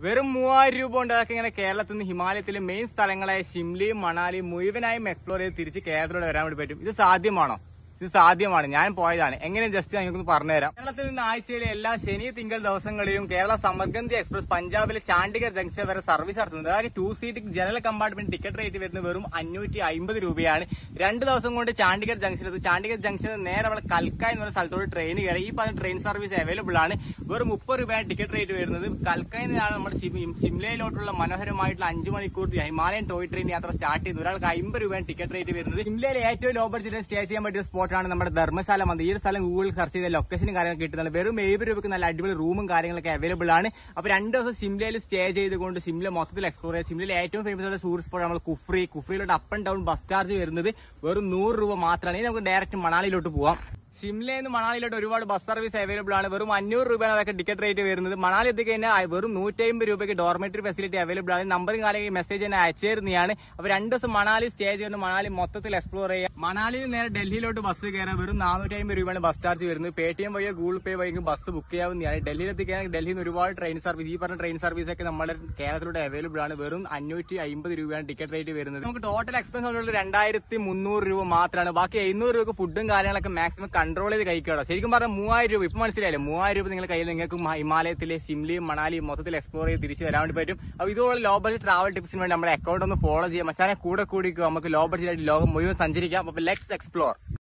വെറും മൂവായിരം രൂപ കൊണ്ട് അതൊക്കെ ഇങ്ങനെ കേരളത്തിൽ നിന്ന് ഹിമാലയത്തിലെ മെയിൻ സ്ഥലങ്ങളായ ഷിംലയും മണാലിയും മുഴുവനായും എക്സ്പ്ലോർ ചെയ്ത് തിരിച്ച് കേരളത്തിലൂടെ വരാൻ വേണ്ടി പറ്റും ഇത് സാധ്യമാണോ ഇത് സാധ്യമാണ് ഞാൻ പോയതാണ് എങ്ങനെ ജസ്റ്റ് നിങ്ങൾക്ക് പറഞ്ഞുതരാം കേരളത്തിൽ നിന്ന് ആഴ്ചയിലെ എല്ലാ ശനി തിങ്കൾ ദിവസങ്ങളിലും കേരള സമർഗന്ധി എക്സ്പ്രസ് പഞ്ചാബിലെ ചാണ്ഡിഗർ ജംഗ്ഷൻ വരെ സർവീസ് നടത്തുന്നത് അതായത് two seat general compartment ticket rate വരുന്നത് വെറും അഞ്ഞൂറ്റി അമ്പത് രൂപയാണ് രണ്ട് ദിവസം കൊണ്ട് ചാണ്ഡിഗർ ജംഗ്ഷൻ എത്തും ചാണ്ഡിഗർ ജംഗ്ഷനിൽ നേരെ അവിടെ കൽക്ക എന്ന് പറയുന്ന സ്ഥലത്തോട് ട്രെയിൻ കയറി ഈ പറഞ്ഞ ട്രെയിൻ സർവീസ് അവൈലബിൾ ആണ് വെറും മുപ്പത് രൂപയാണ് ടിക്കറ്റ് റേറ്റ് വരുന്നത് കൽക്കയിൽ നിന്നാണ് നമ്മുടെ ഷിം- ഷിംലയിലോട്ടുള്ള മനോഹരമായിട്ടുള്ള അഞ്ചു മണിക്കൂർ ഹിമാലയൻ ടോയ് ട്രെയിൻ യാത്ര സ്റ്റാർട്ട് ചെയ്യുന്നത് ഒരാൾക്ക് അമ്പത് രൂപയാണ് ടിക്കറ്റ് റേറ്റ് വരുന്നത് ഷിംലയിലെ ഏറ്റവും ലോ ബഡ്ജറ്റിൽ സ്റ്റേ ചെയ്യാൻ പറ്റിയ സ്പോട്ടാണ് നമ്മുടെ ധർമ്മശാല മന്ദിർ ഈ ഒരു സ്ഥലം ഗൂഗിളിൽ സെർച്ച് ചെയ്ത ലൊക്കേഷനും കാര്യങ്ങളൊക്കെ കിട്ടുന്നത് വെറും എഴുപത് രൂപയ്ക്ക് നല്ല അടിപൊളി റൂമും കാര്യങ്ങളൊക്കെ അവൈലബിൾ ആണ് അപ്പൊ രണ്ട് ദിവസം സിംലയിൽ സ്റ്റേ ചെയ്തുകൊണ്ട് സിംല മൊത്തത്തിൽ എക്സ്പ്ലോർ ചെയ്യാം സിംലയിലെ ഏറ്റവും ഫേമസ് ആയിട്ടുള്ള ടൂറിസ്റ്റ് സ്പോട്ട് നമ്മൾ കുഫ്രി കുഫ്രിയിലോട്ട് up and down bus charge വരുന്നത് വെറും നൂറ് രൂപ മാത്രമാണ് ഇനി നമുക്ക് ഡയറക്റ്റ് മണാലിയിലോട്ട് പോവാം ഷിംലയിൽ നിന്ന് മണാലിയിലോട്ട് ഒരുപാട് ബസ് സർവീസ് അവൈലബിൾ ആണ് വെറും അഞ്ഞൂറ് രൂപയാണ് അതൊക്കെ ടിക്കറ്റ് റേറ്റ് വരുന്നത് മണാലി എത്തിക്കഴിഞ്ഞാൽ വെറും നൂറ്റി അമ്പത് രൂപയ്ക്ക് ഡോർമെറ്ററി ഫെസിലിറ്റി അവൈലബിൾ ആണ് നമ്പറും കാര്യങ്ങൾ മെസ്സേജ് തന്നെ അയച്ചു തരുന്നതാണ് അപ്പൊ രണ്ട് ദിവസം മണാലി സ്റ്റേ ചെയ്യുന്ന മണാലി മൊത്തത്തിൽ എക്സ്പ്ലോർ ചെയ്യാം മണാലിയിൽ നേരെ ഡൽഹിയിലോട്ട് ബസ് കയറാൻ വെറും നാനൂറ്റി അമ്പത് രൂപയാണ് ബസ് ചാർജ് വരുന്നത് പേ ടി എം വഴിയോ ഗൂഗിൾ പേ വഴിയോ ബസ് ബുക്ക് ചെയ്യാവുന്നതാണ് ഡൽഹിയിൽ എത്തിക്കാൻ ഡൽഹിയിൽ നിന്ന് ഒരുപാട് ട്രെയിൻ സർവീസ് ഈ പറഞ്ഞ ട്രെയിൻ സർവീസ് ഒക്കെ നമ്മുടെ കേരളത്തിലൂടെ അവൈലബിൾ ആണ് വെറും അഞ്ഞൂറ്റി അമ്പത് രൂപയാണ് ടിക്കറ്റ് റേറ്റ് വരുന്നത് നമുക്ക് ടോട്ടൽ എക്സ്പെൻസ് ഉള്ളത് രണ്ടായിരത്തി മുന്നൂറ് രൂപ മാത്രമാണ് ബാക്കി എഴുന്നൂറ് രൂപ ഫുഡും കാര്യങ്ങളൊക്കെ മാക്സിമം കൺട്രോൾ ചെയ്ത് കഴിക്കണം ശരിക്കും പറഞ്ഞാൽ മൂവായിരം രൂപ ഇപ്പൊ മനസ്സിലായില്ലേ മൂവായിരം രൂപ നിങ്ങളുടെ കയ്യിൽ നിങ്ങൾക്ക് ഹിമാലയത്തിലെ സിംലയും മണാലിയും മൊത്തത്തിൽ എക്സ്പ്ലോർ ചെയ്ത് തിരിച്ചു വരാൻ വേണ്ടി പറ്റും അപ്പൊ ഇതുപോലെ ലോ ബഡ്ജറ്റ് ട്രാവൽ ടിപ്സിന് വേണ്ടി നമ്മുടെ അക്കൗണ്ട് ഒന്ന് ഫോളോ ചെയ്യാം മച്ചാനെ കൂടെ കൂടി നമുക്ക് ലോ ബഡ്ജറ്റ് ആയിട്ട് ലോകം മുഴുവൻ സഞ്ചരിക്കാം അപ്പൊ ലെറ്റ്സ് എക്സ്പ്ലോർ